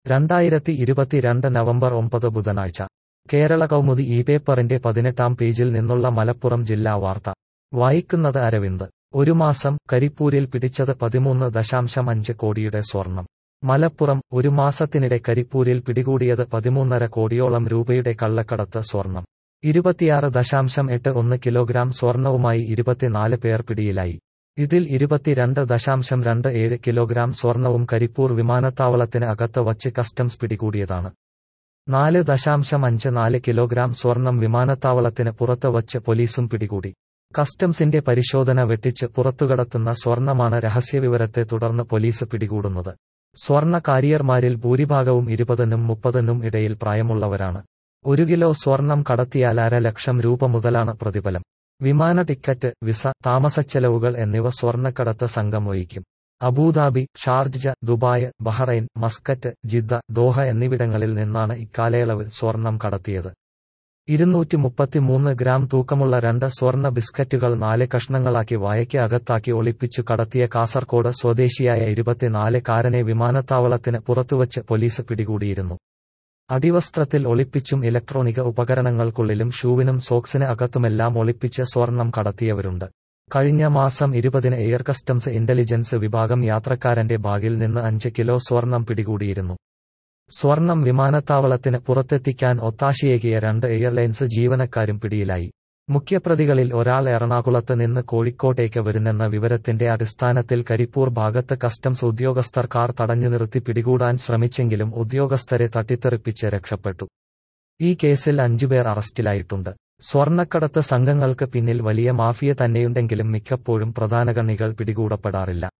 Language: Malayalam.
രണ്ടായിരത്തി ഇരുപത്തിരണ്ട് നവംബർ ഒമ്പത് ബുധനാഴ്ച കേരള കൗമുദി ഈ പേപ്പറിന്റെ പതിനെട്ടാം പേജിൽ നിന്നുള്ള മലപ്പുറം ജില്ലാ വാർത്ത വായിക്കുന്നത് അരവിന്ദ് ഒരു മാസം കരിപ്പൂരിൽ പിടിച്ചത് പതിമൂന്ന് ദശാംശം അഞ്ച് കോടിയുടെ സ്വർണം മലപ്പുറം ഒരു മാസത്തിനിടെ കരിപ്പൂരിൽ പിടികൂടിയത് പതിമൂന്നര കോടിയോളം രൂപയുടെ കള്ളക്കടത്ത് സ്വർണം ഇരുപത്തിയാറ് ദശാംശം എട്ട് ഒന്ന് കിലോഗ്രാം സ്വർണവുമായി ഇരുപത്തിനാല് പേർ പിടിയിലായി ഇതിൽ ഇരുപത്തിരണ്ട് ദശാംശം രണ്ട് ഏഴ് കിലോഗ്രാം സ്വർണവും കരിപ്പൂർ വിമാനത്താവളത്തിന് അകത്ത് വച്ച് കസ്റ്റംസ് പിടികൂടിയതാണ് നാല് ദശാംശം അഞ്ച് നാല് കിലോഗ്രാം സ്വർണം വിമാനത്താവളത്തിന് പുറത്ത് വച്ച് പോലീസും പിടികൂടി കസ്റ്റംസിന്റെ പരിശോധന വെട്ടിച്ച് പുറത്തുകടത്തുന്ന സ്വർണമാണ് രഹസ്യവിവരത്തെ തുടർന്ന് പോലീസ് പിടികൂടുന്നത് സ്വർണ കാരിയർമാരിൽ ഭൂരിഭാഗവും ഇരുപതിനും മുപ്പതിനും ഇടയിൽ പ്രായമുള്ളവരാണ് ഒരു കിലോ സ്വർണം കടത്തിയാൽ അര ലക്ഷം രൂപ മുതലാണ് പ്രതിഫലം വിമാന ടിക്കറ്റ് വിസ താമസച്ചെലവുകൾ എന്നിവ സ്വർണ്ണക്കടത്ത് സംഘം വഹിക്കും Abu Dhabi Sharjah Dubai Bahrain Muscat Jeddah Doha എന്നിവിടങ്ങളിൽ നിന്നാണ് ഇക്കാലയളവിൽ സ്വർണം കടത്തിയത് ഇരുന്നൂറ്റി മുപ്പത്തിമൂന്ന് ഗ്രാം തൂക്കമുള്ള രണ്ട് സ്വർണ്ണ ബിസ്ക്കറ്റുകൾ നാല് കഷ്ണങ്ങളാക്കി വായയ്ക്ക് അകത്താക്കി ഒളിപ്പിച്ചു കടത്തിയ കാസർകോട് സ്വദേശിയായ ഇരുപത്തിനാല് കാരനെ വിമാനത്താവളത്തിന് പുറത്തുവച്ച് പോലീസ് പിടികൂടിയിരുന്നു അടിവസ്ത്രത്തിൽ ഒളിപ്പിച്ചും ഇലക്ട്രോണിക ഉപകരണങ്ങൾക്കുള്ളിലും ഷൂവിനും സോക്സിന് അകത്തുമെല്ലാം ഒളിപ്പിച്ച് സ്വർണം കടത്തിയവരുണ്ട് കഴിഞ്ഞ മാസം ഇരുപതിന് എയർ കസ്റ്റംസ് ഇന്റലിജൻസ് വിഭാഗം യാത്രക്കാരന്റെ ബാഗിൽ നിന്ന് അഞ്ച് കിലോ സ്വർണം പിടികൂടിയിരുന്നു സ്വർണം വിമാനത്താവളത്തിന് പുറത്തെത്തിക്കാൻ ഒത്താശയേകിയ രണ്ട് എയർലൈൻസ് ജീവനക്കാരും പിടിയിലായി മുഖ്യപ്രതികളിൽ ഒരാൾ എറണാകുളത്ത് നിന്ന് കോഴിക്കോട്ടേക്ക് വരുന്നെന്ന വിവരത്തിന്റെ അടിസ്ഥാനത്തിൽ കരിപ്പൂർ ഭാഗത്ത് കസ്റ്റംസ് ഉദ്യോഗസ്ഥർ കാർ തടഞ്ഞു നിർത്തി പിടികൂടാൻ ശ്രമിച്ചെങ്കിലും ഉദ്യോഗസ്ഥരെ തട്ടിത്തെറിപ്പിച്ച് രക്ഷപ്പെട്ടു ഈ കേസിൽ അഞ്ചുപേർ അറസ്റ്റിലായിട്ടുണ്ട് സ്വർണ്ണക്കടത്ത് സംഘങ്ങൾക്ക് പിന്നിൽ വലിയ മാഫിയ തന്നെയുണ്ടെങ്കിലും മിക്കപ്പോഴും പ്രധാന കണ്ണികൾ പിടികൂടപ്പെടാറില്ല